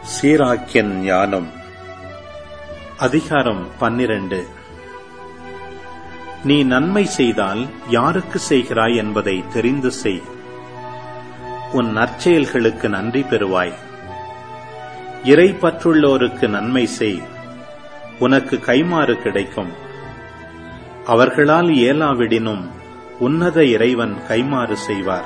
சீராக்கியன் ஞானம் அதிகாரம் பன்னிரண்டு நீ நன்மை செய்தால் யாருக்கு செய்கிறாய் என்பதை தெரிந்து செய் உன் நற்செயல்களுக்கு நன்றி பெறுவாய் இறை பற்றுள்ளோருக்கு நன்மை செய் உனக்கு கைமாறு கிடைக்கும் அவர்களால் இயலாவிடினும் உன்னத இறைவன் கைமாறு செய்வார்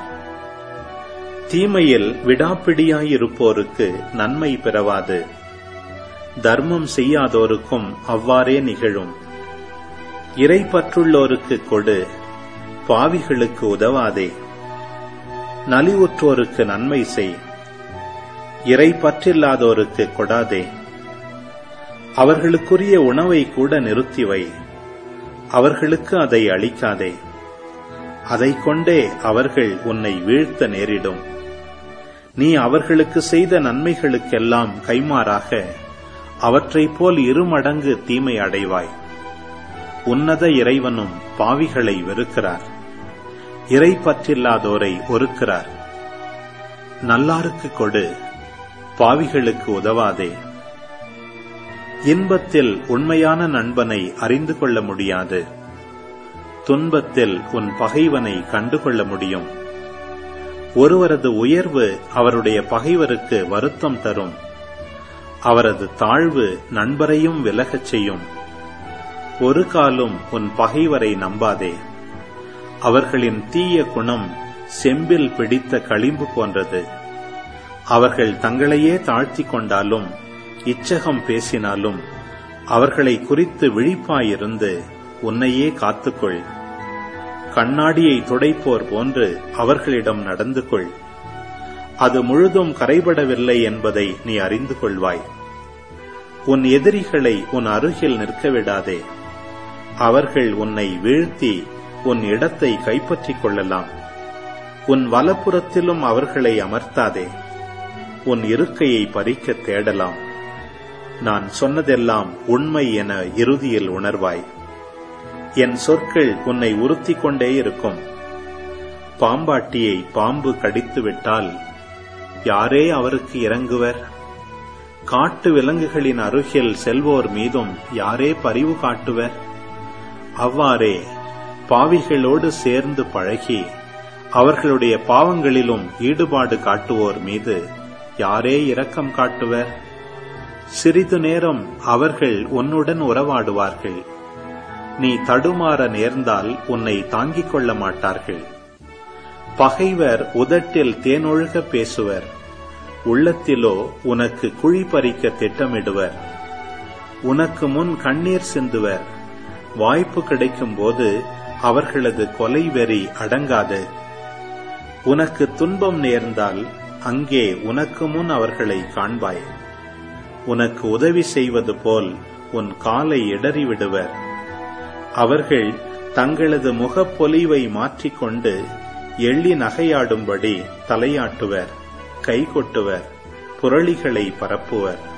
தீமையில் விடாப்பிடியாயிருப்போருக்கு நன்மை பிறவாது தர்மம் செய்யாதோருக்கும் அவ்வாறே நிகழும் இறை பற்றுள்ளோருக்கு கொடு பாவிகளுக்கு உதவாதே நலிவுற்றோருக்கு நன்மை செய் இறை பற்றில்லாதோருக்கு கொடாதே அவர்களுக்குரிய உணவை கூட நிறுத்தி வை அவர்களுக்கு அதை அளிக்காதே அதை கொண்டே அவர்கள் உன்னை வீழ்த்த நேரிடும் நீ அவர்களுக்கு செய்த நன்மைகளுக்கெல்லாம் கைமாறாக அவற்றைப் போல் இருமடங்கு தீமை அடைவாய் உன்னத இறைவனும் பாவிகளை வெறுக்கிறார் இறை பற்றில்லாதோரை ஒருக்கிறார் நல்லாருக்கு கொடு பாவிகளுக்கு உதவாதே இன்பத்தில் உண்மையான நண்பனை அறிந்து கொள்ள முடியாது துன்பத்தில் உன் பகைவனை கண்டுகொள்ள முடியும் ஒருவரது உயர்வு அவருடைய பகைவருக்கு வருத்தம் தரும் அவரது தாழ்வு நண்பரையும் விலகச் செய்யும் ஒரு காலும் உன் பகைவரை நம்பாதே அவர்களின் தீய குணம் செம்பில் பிடித்த களிம்பு போன்றது அவர்கள் தங்களையே தாழ்த்திக் கொண்டாலும் இச்சகம் பேசினாலும் அவர்களை குறித்து விழிப்பாயிருந்து உன்னையே காத்துக்கொள் கண்ணாடியை துடைப்போர் போன்று அவர்களிடம் நடந்து கொள் அது முழுதும் கரைபடவில்லை என்பதை நீ அறிந்து கொள்வாய் உன் எதிரிகளை உன் அருகில் நிற்க விடாதே அவர்கள் உன்னை வீழ்த்தி உன் இடத்தை கைப்பற்றிக் கொள்ளலாம் உன் வலப்புறத்திலும் அவர்களை அமர்த்தாதே உன் இருக்கையை பறிக்க தேடலாம் நான் சொன்னதெல்லாம் உண்மை என இறுதியில் உணர்வாய் என் சொற்கள் உன்னை உறுத்திக் கொண்டே இருக்கும் பாம்பாட்டியை பாம்பு கடித்து விட்டால் யாரே அவருக்கு இறங்குவர் காட்டு விலங்குகளின் அருகில் செல்வோர் மீதும் யாரே பரிவு காட்டுவர் அவ்வாறே பாவிகளோடு சேர்ந்து பழகி அவர்களுடைய பாவங்களிலும் ஈடுபாடு காட்டுவோர் மீது யாரே இரக்கம் காட்டுவர் சிறிது நேரம் அவர்கள் உன்னுடன் உறவாடுவார்கள் நீ தடுமாற நேர்ந்தால் உன்னை தாங்கிக் கொள்ள மாட்டார்கள் பகைவர் உதட்டில் தேனொழுக பேசுவர் உள்ளத்திலோ உனக்கு குழி பறிக்க திட்டமிடுவர் உனக்கு முன் கண்ணீர் சிந்துவர் வாய்ப்பு கிடைக்கும் போது அவர்களது கொலை வெறி அடங்காது உனக்கு துன்பம் நேர்ந்தால் அங்கே உனக்கு முன் அவர்களை காண்பாய் உனக்கு உதவி செய்வது போல் உன் காலை இடறிவிடுவர் அவர்கள் தங்களது முகப்பொலிவை மாற்றிக்கொண்டு எள்ளி நகையாடும்படி தலையாட்டுவர் கை கொட்டுவர் புரளிகளை பரப்புவர்